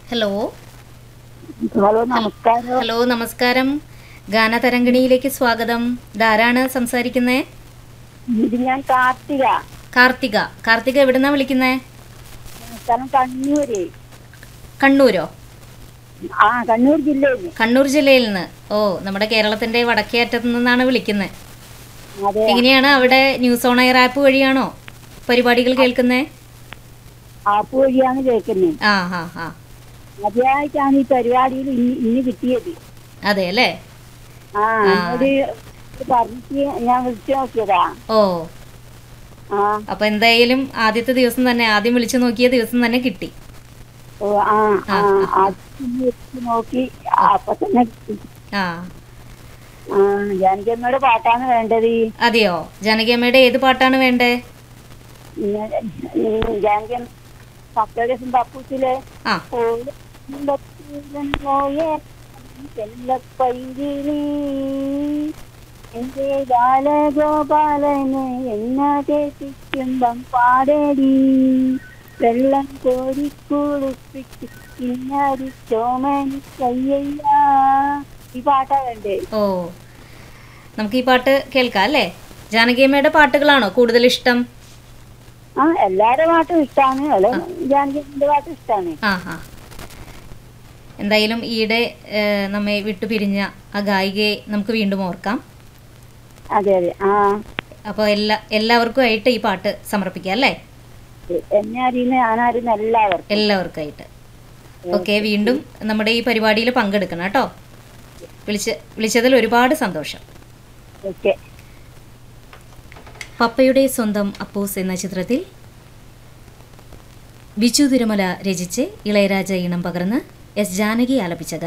Hello hello നമസ്കാരം hello നമസ്കാരം ഗാനതരംഗിണിയിലേക്ക് സ്വാഗതം ഇതാരാണ് സംസാരിക്കുന്നേ ഇത് ഞാൻ കാർത്തിക കാർത്തിക കാർത്തിക എവിടുന്നാ വിളിക്കുന്നേ സ്ഥലം കണ്ണൂര് കണ്ണൂരോ ആ കണ്ണൂർ ജില്ലയിൽ കണ്ണൂർ ജില്ലയിൽ നിന്ന് ഓ നമ്മുടെ കേരളത്തിന്റെ വടക്കേ അറ്റത്ത് നിന്നാണ് വിളിക്കുന്നത് അതെ എങ്ങനെയാണ് അവിടെ ന്യൂസ് ഓൺ എയർ ആപ്പ് വഴിയാണോ പരിപാടികൾ കേൾക്കുന്നേ ആപ്പ് വഴിയാണ് കേൾക്കുന്നത് ആ ഹാ ഹാ ആദ്യമായിട്ടാണ് ഈ പരിപാടിയിൽ ഇന്ന് ഇന്ന് കിട്ടിയത് അതെ അല്ലേ ആ എന്നോട് പറഞ്ഞിട്ട് ഞാൻ വിളിച്ചു നോക്കിയതാ ഓ ആ അപ്പൊ എന്തായാലും ആദ്യത്തെ ദിവസം തന്നെ ആദ്യം വിളിച്ചു നോക്കിയ ദിവസം തന്നെ കിട്ടി ഓ ആ ആ ആദ്യം വിളിച്ച് നോക്കി അപ്പൊ തന്നെ കിട്ടി. ആ ആ ജാനകി എന്നോട് പാട്ടാണ് വേണ്ടത് അതെയോ ജാനകിയമ്മയുടെ ഏത് പാട്ടാണ് വേണ്ടേ ജാനകി പത്ത് ദിവസം തപ്പൂച്ചിലെ ആ ചെല്ലപ്പൈകിളി എന്റെ ബാലഗോപാലന് എന്നാതെ ചുറ്റുമ്പം പാടേടി വെള്ളം കോരി കുളിപ്പിച്ച് ഇന്നാരി ചോമനി കയ്യയ്യ ഈ പാട്ടാ വേണ്ടേ ഓ നമുക്ക് ഈ പാട്ട് കേൾക്കാം അല്ലേ ജാനകിയമ്മയുടെ പാട്ടുകളാണോ കൂടുതൽ ഇഷ്ടം ആ എല്ലാരുടെ പാട്ടും ഇഷ്ടാണ് അല്ലെ ജാനകിന്റെ പാട്ടും ഇഷ്ടാണ് ആ ഹാ എന്തായാലും ഈയിടെ ഏഹ്, നമ്മെ വിട്ടുപിരിഞ്ഞ ആ ഗായികയെ നമുക്ക് വീണ്ടും ഓർക്കാം അതെ അതെ ആ അപ്പോൾ എല്ലാ എല്ലാവർക്കും ആയിട്ട് ഈ പാട്ട് സമർപ്പിക്കാം അല്ലേ എന്നെ അറിയുന്ന ഞാനറിയുന്ന എല്ലാവർക്കും എല്ലാവർക്കായിട്ട് ഓക്കെ വീണ്ടും നമ്മുടെ ഈ പരിപാടിയിൽ പങ്കെടുക്കണം കേട്ടോ വിളിച്ച് വിളിച്ചതിൽ ഒരുപാട് സന്തോഷം ഓക്കെ പപ്പയുടെ സ്വന്തം അപ്പൂസ് എന്ന ചിത്രത്തിൽ ബിജു തിരുമല രചിച്ച് ഇളയരാജ ഈണം പകർന്ന് എസ് ജാനകി ആലപിച്ച